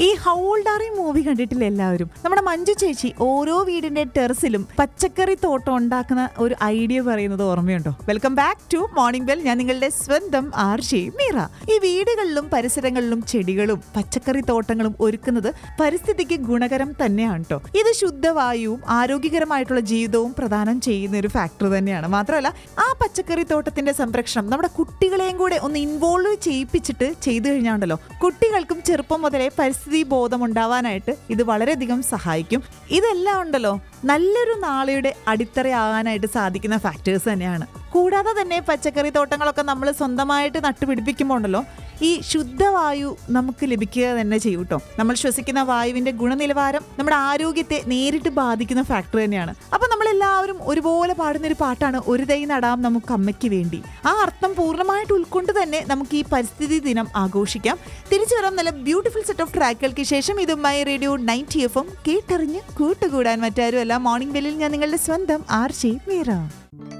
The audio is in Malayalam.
ഈ ഹൗൾഡാറി മൂവി കണ്ടിട്ടില്ല എല്ലാവരും നമ്മുടെ മഞ്ജു ചേച്ചി ഓരോ വീടിന്റെ ടെറസിലും പച്ചക്കറി തോട്ടം ഉണ്ടാക്കുന്ന ഒരു ഐഡിയ പറയുന്നത് ഓർമ്മയുണ്ടോ welcome back to morning bell ഞാൻ നിങ്ങളുടെ സ്വന്തം ആർഷി മീറ ഈ വീടുകളിലും പരിസരങ്ങളിലും ചെടികളും പച്ചക്കറി തോട്ടങ്ങളും ഒരുക്കുന്നത് പരിസ്ഥിതിക്ക് ഗുണകരം തന്നെയാണ് കേട്ടോ ഇത് ശുദ്ധവായുവും ആരോഗ്യകരമായിട്ടുള്ള ജീവിതവും പ്രദാനം ചെയ്യുന്ന ഒരു ഫാക്ടർ തന്നെയാണ് മാത്രമല്ല ആ പച്ചക്കറി തോട്ടത്തിന്റെ സംരക്ഷണം നമ്മുടെ കുട്ടികളെയും കൂടെ ഒന്ന് ഇൻവോൾവ് ചെയ്യിപ്പിച്ചിട്ട് ചെയ്തു കഴിഞ്ഞാണ്ടല്ലോ കുട്ടികൾക്കും ചെറുപ്പം മുതലേ പരിസ്ഥിതി ബോധം ഉണ്ടാവാനായിട്ട് ഇത് വളരെയധികം സഹായിക്കും ഇതെല്ലാം ഉണ്ടല്ലോ നല്ലൊരു നാളെയുടെ അടിത്തറയാകാനായിട്ട് സാധിക്കുന്ന ഫാക്ടേഴ്സ് തന്നെയാണ് കൂടാതെ തന്നെ പച്ചക്കറി തോട്ടങ്ങളൊക്കെ നമ്മൾ സ്വന്തമായിട്ട് നട്ടുപിടിപ്പിക്കുമ്പോൾ ഉണ്ടല്ലോ ഈ ശുദ്ധവായു നമുക്ക് ലഭിക്കുക തന്നെ ചെയ്യും കേട്ടോ നമ്മൾ ശ്വസിക്കുന്ന വായുവിന്റെ ഗുണനിലവാരം നമ്മുടെ ആരോഗ്യത്തെ നേരിട്ട് ബാധിക്കുന്ന ഫാക്ടർ തന്നെയാണ് അപ്പൊ നമ്മൾ എല്ലാവരും ഒരുപോലെ പാടുന്ന ഒരു പാട്ടാണ് ഒരു തൈ നടാം നമുക്ക് അമ്മയ്ക്ക് വേണ്ടി ആ അർത്ഥം പൂർണ്ണമായിട്ട് ഉൾക്കൊണ്ട് തന്നെ നമുക്ക് ഈ പരിസ്ഥിതി ദിനം ആഘോഷിക്കാം തിരിച്ചു വരാം നല്ല ബ്യൂട്ടിഫുൾ സെറ്റ് ഓഫ് ട്രാക്കുകൾക്ക് ശേഷം ഇത് my radio ninety F M കേട്ടറിഞ്ഞ് കൂട്ടുകൂടാൻ മറ്റാരുമല്ല മോർണിംഗ് ബെല്ലിൽ ഞാൻ നിങ്ങളുടെ സ്വന്തം ആർ ജെ മീറ